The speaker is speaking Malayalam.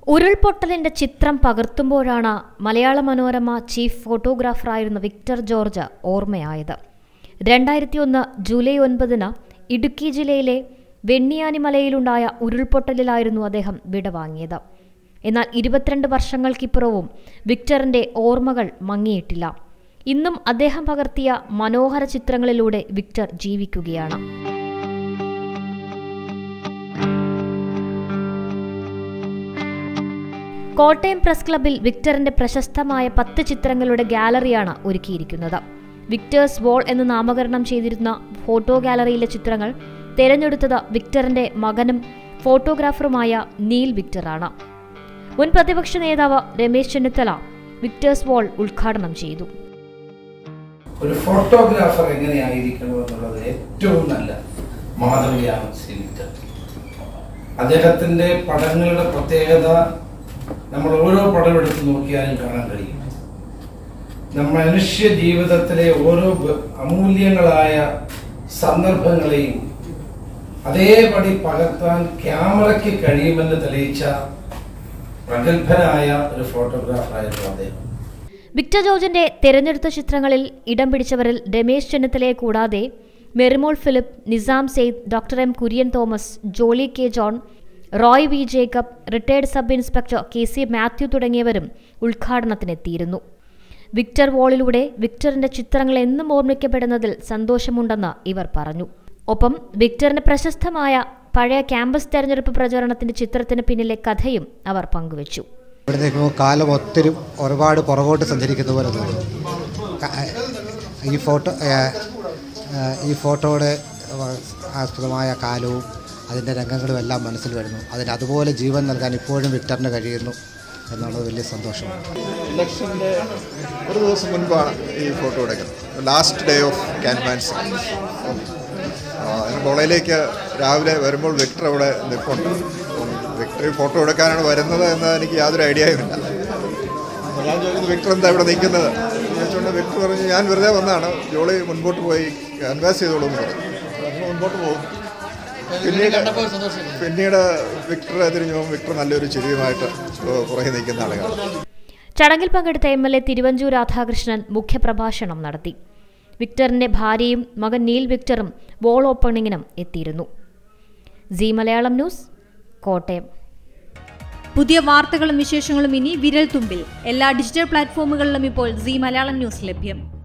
ഉരുൾപൊട്ടലിന്റെ ചിത്രം പകർത്തുമ്പോഴാണ് മലയാള മനോരമ ചീഫ് ഫോട്ടോഗ്രാഫറായിരുന്ന വിക്ടർ ജോർജ് ഓർമ്മയായത് രണ്ടായിരത്തി ഒന്ന് ജൂലൈ ഒൻപതിന് ഇടുക്കി ജില്ലയിലെ വെണ്ണിയാനിമലയിലുണ്ടായ ഉരുൾപൊട്ടലിലായിരുന്നു അദ്ദേഹം വിടവാങ്ങിയത് എന്നാൽ ഇരുപത്തിരണ്ട് വർഷങ്ങൾക്കിപ്പുറവും വിക്ടറിന്റെ ഓർമ്മകൾ മങ്ങിയിട്ടില്ല ഇന്നും അദ്ദേഹം പകർത്തിയ മനോഹര ചിത്രങ്ങളിലൂടെ വിക്ടർ ജീവിക്കുകയാണ് കോട്ടയം പ്രസ് ക്ലബിൽ വിക്ടറിന്റെ പ്രശസ്തമായ പത്ത് ചിത്രങ്ങളുടെ ഗാലറിയാണ് ഒരുക്കിയിരിക്കുന്നത് വിക്ടേഴ്സ് വോൾ എന്ന് നാമകരണം ചെയ്തിരുന്ന ഫോട്ടോ ഗാലറിയിലെ ചിത്രങ്ങൾ തെരഞ്ഞെടുത്തത് വിക്ടറിന്റെ മകനും ഫോട്ടോഗ്രാഫറുമായ നീൽ വിക്ടറാണ് മുൻ പ്രതിപക്ഷ നേതാവ് രമേശ് ചെന്നിത്തല വിക്ടേഴ്സ് വോൾ ഉദ്ഘാടനം ചെയ്തു ഒരു ഫോട്ടോഗ്രാഫർ എങ്ങനെയായിരിക്കണം എന്നുള്ളത് ഏറ്റവും നല്ല മാതൃകയാണ് ശ്രീ വിക്ടർ അദ്ദേഹത്തിന്റെ പടങ്ങളുടെ പ്രത്യേകത നമ്മൾ ഓരോ പടം എടുത്ത് നോക്കിയാലും കാണാൻ കഴിയും നമ്മ മനുഷ്യ ജീവിതത്തിലെ ഓരോ ബ- അമൂല്യങ്ങളായ സന്ദർഭങ്ങളെയും അതേപടി പകർത്താൻ ക്യാമറയ്ക്ക് കഴിയുമെന്ന് തെളിയിച്ച പ്രഗത്ഭനായ ഒരു ഫോട്ടോഗ്രാഫറായിരുന്നു അദ്ദേഹം വിക്ടർ ജോർജിന്റെ തെരഞ്ഞെടുത്ത ചിത്രങ്ങളിൽ ഇടം പിടിച്ചവരിൽ രമേശ് ചെന്നിത്തലയെ കൂടാതെ Merimol Philip Nizam Sayed doctor M Kurian Thomas Jolly K John Roy V Jacob retired sub inspector K C Mathew തുടങ്ങിയവരും ഉദ്ഘാടനത്തിനെത്തിയിരുന്നു വിക്ടർ വോളിലൂടെ വിക്ടറിന്റെ ചിത്രങ്ങൾ എന്നും ഓർമ്മിക്കപ്പെടുന്നതിൽ സന്തോഷമുണ്ടെന്ന് ഇവർ പറഞ്ഞു ഒപ്പം വിക്ടറിന്റെ പ്രശസ്തമായ പഴയ ക്യാമ്പസ് തെരഞ്ഞെടുപ്പ് പ്രചാരണത്തിന്റെ ചിത്രത്തിന് പിന്നിലെ കഥയും അവർ പങ്കുവച്ചു ഇവിടെ നിൽക്കുമ്പോൾ കാലം ഒത്തിരി ഒരുപാട് പുറകോട്ട് സഞ്ചരിക്കുന്ന പോലെ തോന്നും ക- ഈ ഫോട്ടോ ഏ, ഏ, ഈ ഫോട്ടോയുടെ ആസ്പദമായ കാലവും അതിൻ്റെ രംഗങ്ങളും എല്ലാം മനസ്സിൽ വരുന്നു അതിന് അതുപോലെ ജീവൻ നൽകാൻ ഇപ്പോഴും വിക്ടറിന് കഴിയുന്നു എന്നുള്ളത് വലിയ സന്തോഷമാണ് ഇലക്ഷൻ്റെ ഒരു ദിവസം മുൻപാണ് ഈ ഫോട്ടോ എടുക്കുന്നത് ലാസ്റ്റ് ഡേ ഓഫ് ക്യാൻവാൻസ് ബോളയിലേക്ക് രാവിലെ വരുമ്പോൾ വിക്ടർ അവിടെ നിൽപ്പുണ്ട് അപ്പം വിക്ടർ ഈ ഫോട്ടോ എടുക്കാനാണ് വരുന്നത് എന്ന് എനിക്ക് യാതൊരു ഐഡിയയുമില്ല അപ്പോൾ ഞാൻ ചോദിക്കുന്നു വിക്ടർ എന്താ ഇവിടെ നിൽക്കുന്നത് ചോദിച്ചുകൊണ്ട് വിക്ടർ പറഞ്ഞു ഞാൻ വെറുതെ വന്നതാണ് ജോളി മുൻപോട്ട് പോയി ക്യാൻവാസ് ചെയ്തോളൂ എന്ന് പറഞ്ഞു അപ്പോൾ മുൻപോട്ട് പോകും പിന്നീട് പിന്നീട് വിക്ടർ തിരിഞ്ഞു പോകും വിക്ടർ നല്ലൊരു ചിരിയുമായിട്ട് പുറകെ നിൽക്കുന്ന ആളുകൾ ചടങ്ങിൽ പങ്കെടുത്ത M L A Thiruvanchoor Radhakrishnan മുഖ്യപ്രഭാഷണം നടത്തി വിക്ടറിന്റെ ഭാര്യയും മകൻ നീൽ വിക്ടറും വോൾ ഓപ്പണിങ്ങിനും എത്തിയിരുന്നു സി മലയാളം ന്യൂസ് കോട്ടയം പുതിയ വാർത്തകളും വിശേഷങ്ങളും ഇനി വിരൽ തുമ്പിൽ എല്ലാ ഡിജിറ്റൽ പ്ലാറ്റ്ഫോമുകളിലും ഇപ്പോൾ സി മലയാളം ന്യൂസ് ലഭ്യം